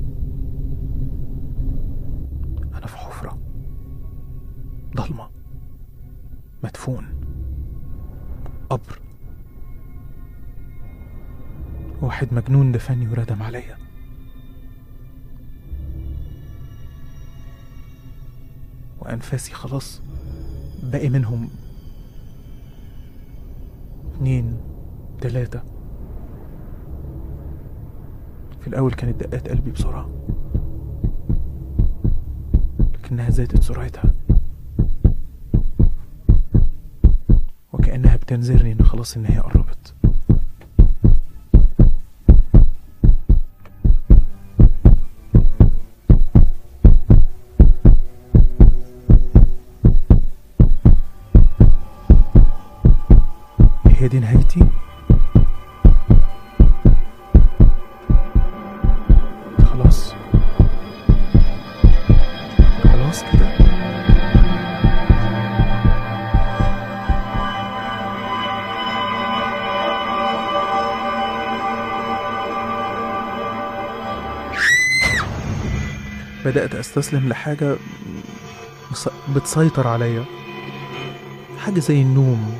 أنا في حفرة ضلمة مدفون قبر واحد مجنون دفني وردم عليا وأنفاسي خلاص باقي منهم اتنين تلاتة في الأول كانت دقات قلبي بسرعة لكنها زادت سرعتها وكأنها بتنذرني إن خلاص النهاية قربت هي دي نهايتي خلاص خلاص كده بدأت أستسلم لحاجة مس- بتسيطر عليا حاجة زي النوم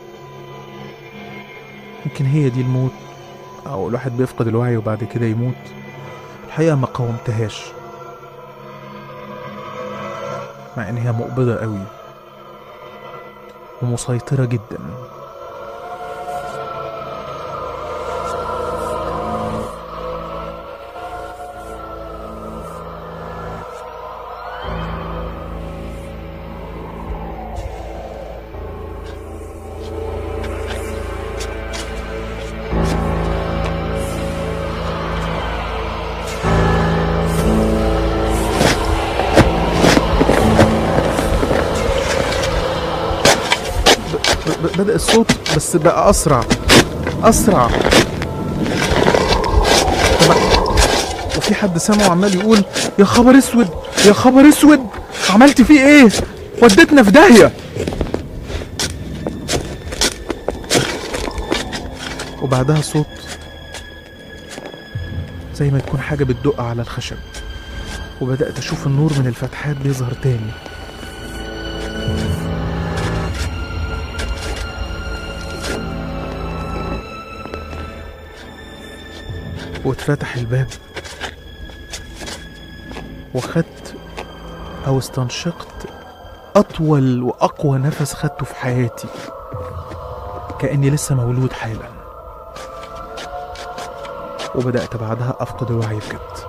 يمكن هي دي الموت أو الواحد بيفقد الوعي وبعد كده يموت الحقيقة ما قاومتهاش مع إن هي مقبضة قوي ومسيطرة جدا ب- ب- بدأ الصوت بس بقى أسرع أسرع طب وفي حد سامعه عمال يقول يا خبر اسود يا خبر اسود عملت فيه ايه وديتنا في داهية وبعدها صوت زي ما تكون حاجة بتدق على الخشب وبدأت أشوف النور من الفتحات بيظهر تاني واتفتح الباب وخدت او استنشقت اطول واقوى نفس خدته في حياتي كاني لسه مولود حالا وبدات بعدها افقد الوعي بجد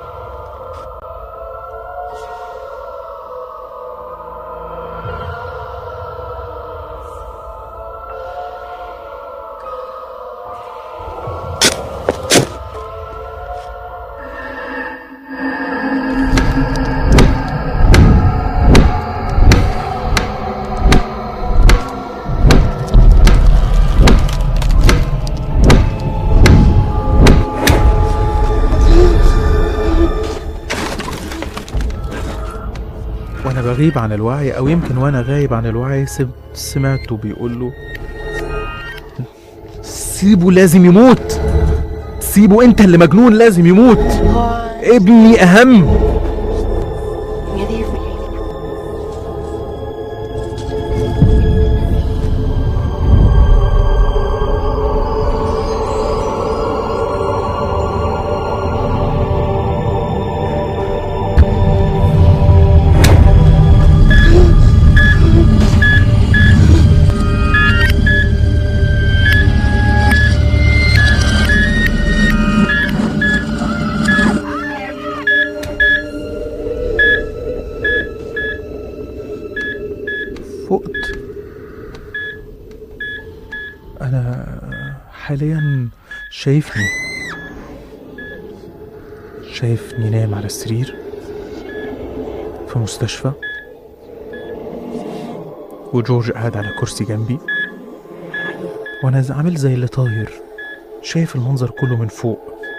وانا بغيب عن الوعي او يمكن وانا غايب عن الوعي سب- سمعته بيقول له سيبه لازم يموت سيبه انت اللي مجنون لازم يموت ابني اهم فقت انا حاليا شايفني شايفني نايم على السرير في مستشفى وجورج قاعد على كرسي جنبي وانا ز- عامل زي اللي طاير شايف المنظر كله من فوق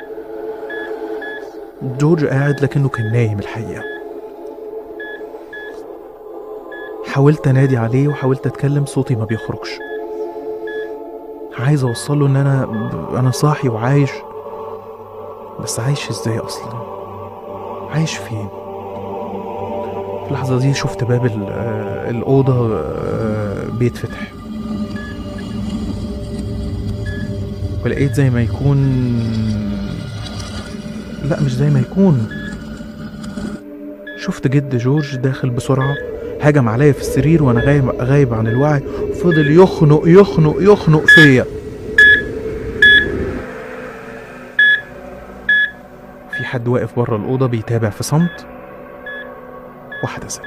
جورج قاعد لكنه كان نايم الحقيقه حاولت انادي عليه وحاولت اتكلم صوتي ما بيخرجش عايز اوصل له ان انا انا صاحي وعايش بس عايش ازاي اصلا عايش فين في اللحظة دي شفت باب ال- آه، الأوضة آه، بيتفتح ولقيت زي ما يكون لا مش زي ما يكون شفت جد جورج داخل بسرعة هجم عليا في السرير وانا غايب غايب عن الوعي فضل يخنق يخنق يخنق فيا في حد واقف بره الأوضة بيتابع في صمت واحدة ست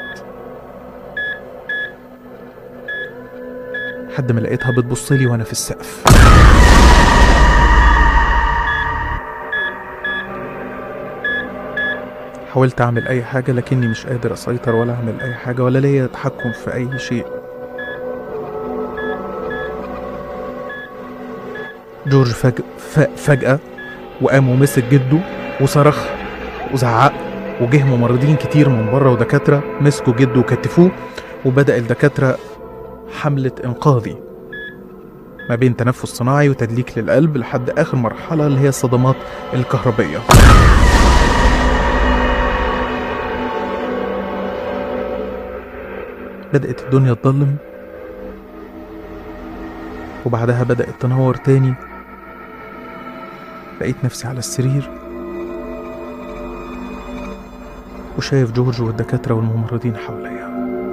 لحد ما لقيتها بتبصلي وانا في السقف حاولت اعمل اي حاجة لكني مش قادر اسيطر ولا اعمل اي حاجة ولا ليا تحكم في اي شيء جورج فج... ف... فجأة وقام ومسك جده وصرخ وزعق وجه ممرضين كتير من بره ودكاترة مسكوا جده وكتفوه وبدأ الدكاترة حملة إنقاذي ما بين تنفس صناعي وتدليك للقلب لحد آخر مرحلة اللي هي الصدمات الكهربية بدأت الدنيا تضلم وبعدها بدأت تنور تاني لقيت نفسي على السرير وشايف جورج والدكاترة والممرضين حواليا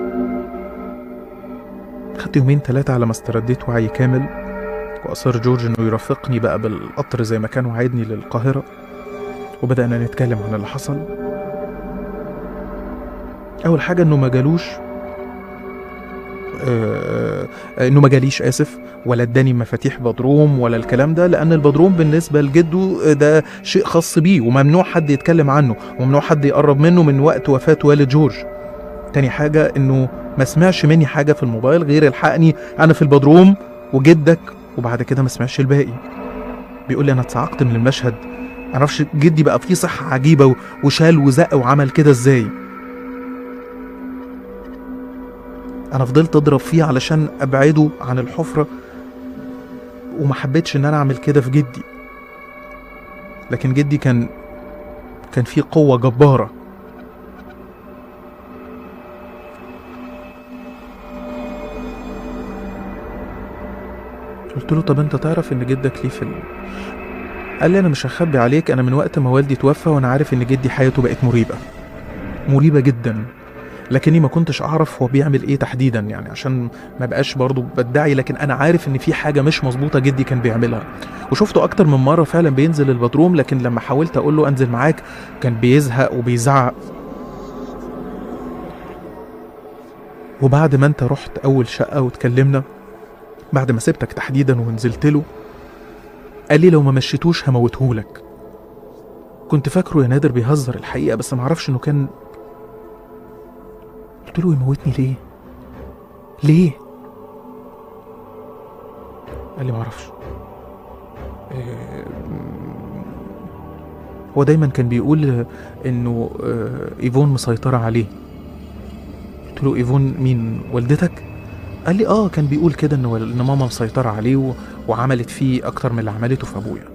خدت يومين تلاتة على ما استرديت وعي كامل وأصر جورج إنه يرافقني بقى بالقطر زي ما كان وعدني للقاهرة وبدأنا نتكلم عن اللي حصل أول حاجة إنه ما جالوش آه، آه، انه ما جاليش اسف ولا اداني مفاتيح بدروم ولا الكلام ده لان البدروم بالنسبه لجده ده شيء خاص بيه وممنوع حد يتكلم عنه وممنوع حد يقرب منه من وقت وفاه والد جورج تاني حاجه انه ما سمعش مني حاجه في الموبايل غير الحقني انا في البدروم وجدك وبعد كده ما سمعش الباقي بيقول لي انا اتصعقت من المشهد معرفش جدي بقى فيه صحه عجيبه و- وشال وزق وعمل كده ازاي انا فضلت اضرب فيه علشان ابعده عن الحفره وما حبيتش ان انا اعمل كده في جدي لكن جدي كان كان فيه قوه جباره قلت له طب انت تعرف ان جدك ليه في ال... قال لي انا مش هخبي عليك انا من وقت ما والدي توفى وانا عارف ان جدي حياته بقت مريبه مريبه جدا لكني ما كنتش اعرف هو بيعمل ايه تحديدا يعني عشان ما بقاش برضو بدعي لكن انا عارف ان في حاجه مش مظبوطه جدي كان بيعملها وشفته اكتر من مره فعلا بينزل البدروم لكن لما حاولت اقول له انزل معاك كان بيزهق وبيزعق وبعد ما انت رحت اول شقه واتكلمنا بعد ما سبتك تحديدا ونزلت له قال لي لو ما مشيتوش هموتهولك كنت فاكره يا نادر بيهزر الحقيقه بس معرفش انه كان قلت له يموتني ليه ليه قال لي معرفش إيه، هو دايما كان بيقول انه آه، ايفون مسيطرة عليه قلت له ايفون مين والدتك قال لي اه كان بيقول كده ان وال- ان ماما مسيطره عليه و... وعملت فيه اكتر من اللي عملته في ابويا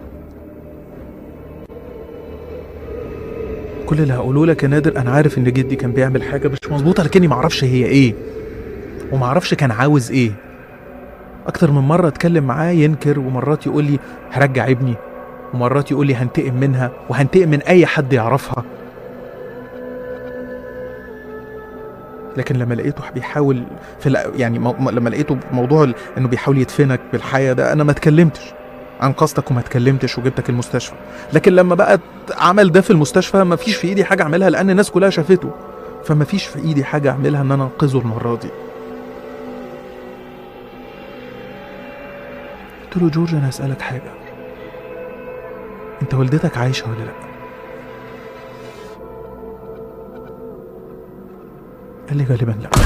كل اللي هقوله لك يا نادر انا عارف ان جدي كان بيعمل حاجه مش مظبوطه لكني معرفش هي ايه ومعرفش كان عاوز ايه اكتر من مره اتكلم معاه ينكر ومرات يقول لي هرجع ابني ومرات يقول لي هنتقم منها وهنتقم من اي حد يعرفها لكن لما لقيته بيحاول في الأ- يعني مو- م- لما لقيته موضوع ال- انه بيحاول يدفنك بالحياه ده انا ما اتكلمتش انقذتك وما اتكلمتش وجبتك المستشفى لكن لما بقى عمل ده في المستشفى ما فيش في ايدي حاجه اعملها لان الناس كلها شافته فما فيش في ايدي حاجه اعملها ان انا انقذه المره دي قلت له جورج انا هسالك حاجه انت والدتك عايشه ولا لا قال لي غالبا لا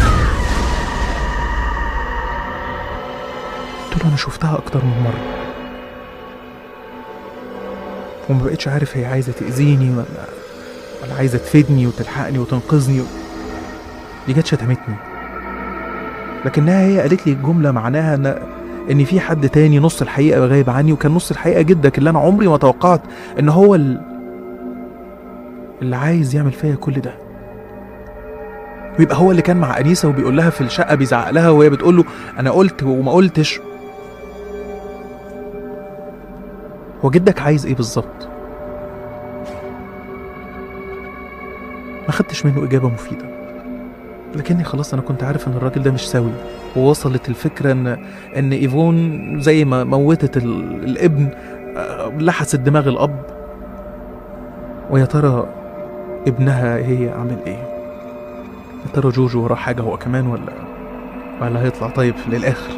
قلت له انا شفتها اكتر من مره وما بقتش عارف هي عايزه تاذيني ولا ولا عايزه تفيدني وتلحقني وتنقذني دي جت شتمتني لكنها هي قالت لي جمله معناها ان ان في حد تاني نص الحقيقه غايب عني وكان نص الحقيقه جدك اللي انا عمري ما توقعت ان هو ال... اللي عايز يعمل فيا كل ده ويبقى هو اللي كان مع انيسه وبيقول لها في الشقه بيزعق لها وهي بتقول له انا قلت وما قلتش هو جدك عايز ايه بالظبط ما خدتش منه اجابه مفيده لكني خلاص انا كنت عارف ان الراجل ده مش سوي ووصلت الفكره ان ان ايفون زي ما موتت ال... الابن آه، لحست دماغ الاب ويا ترى ابنها هي عامل ايه يا ترى جوجو وراه حاجه هو كمان ولا ولا هيطلع طيب للاخر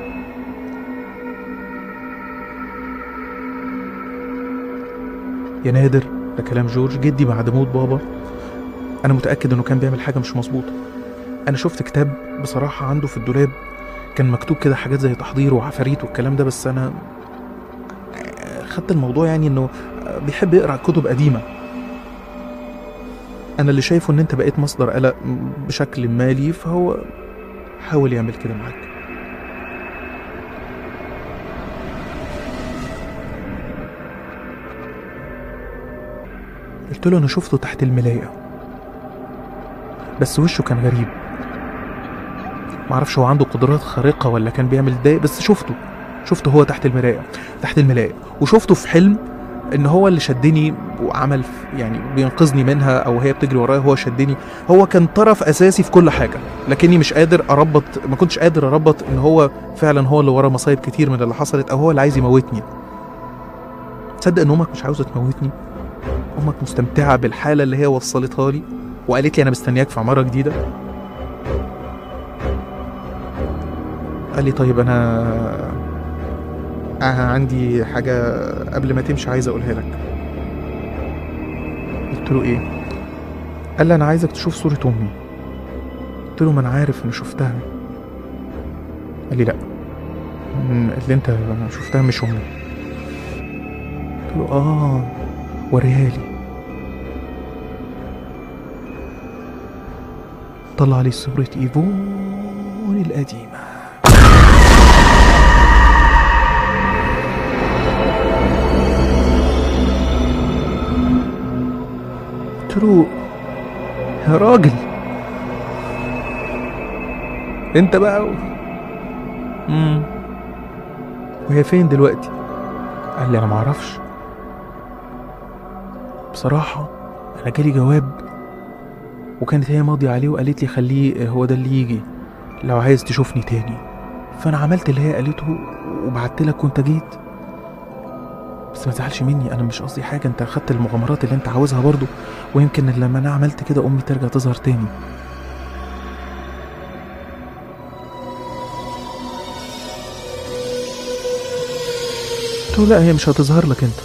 يا نادر ده كلام جورج جدي بعد موت بابا انا متاكد انه كان بيعمل حاجه مش مظبوطه انا شفت كتاب بصراحه عنده في الدولاب كان مكتوب كده حاجات زي تحضير وعفاريت والكلام ده بس انا خدت الموضوع يعني انه بيحب يقرا كتب قديمه انا اللي شايفه ان انت بقيت مصدر قلق بشكل مالي فهو حاول يعمل كده معاك قلت له انا شفته تحت الملايه بس وشه كان غريب معرفش هو عنده قدرات خارقة ولا كان بيعمل ده بس شفته شفته هو تحت المراية تحت الملاية وشفته في حلم ان هو اللي شدني وعمل ف- يعني بينقذني منها او هي بتجري ورايا هو شدني هو كان طرف اساسي في كل حاجة لكني مش قادر اربط ما كنتش قادر اربط ان هو فعلا هو اللي ورا مصايب كتير من اللي حصلت او هو اللي عايز يموتني تصدق ان امك مش عاوزة تموتني امك مستمتعة بالحالة اللي هي وصلتها لي وقالت لي انا مستنياك في عمارة جديدة قال لي طيب انا أنا عندي حاجة قبل ما تمشي عايز أقولها لك قلت له إيه؟ قال لي أنا عايزك تشوف صورة أمي قلت له ما أنا عارف إني شفتها قال لي لأ م- اللي أنت شفتها مش أمي قلت له آه وريها لي طلع لي صورة إيفون القديمة قلت له يا راجل انت بقى و... امم وهي فين دلوقتي قال لي انا معرفش بصراحة انا جالي جواب وكانت هي ماضية عليه وقالت لي خليه هو ده اللي يجي لو عايز تشوفني تاني فانا عملت اللي هي قالته وبعت لك وانت جيت بس ما تزعلش مني انا مش قصدي حاجه انت اخدت المغامرات اللي انت عاوزها برضو ويمكن لما انا عملت كده امي ترجع تظهر تاني قلت له لا هي مش هتظهر لك انت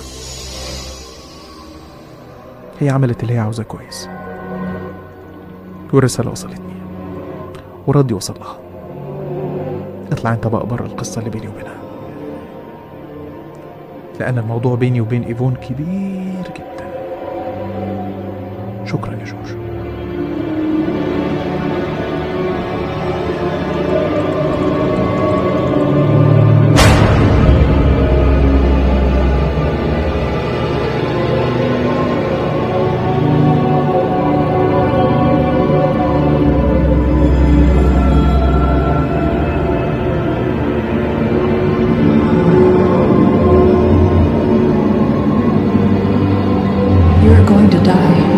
هي عملت اللي هي عاوزاه كويس والرسالة وصلتني وردي وصل لها اطلع انت بقى بره القصة اللي بيني وبينها لأن الموضوع بيني وبين إيفون كبير جدا شكرا يا جورج die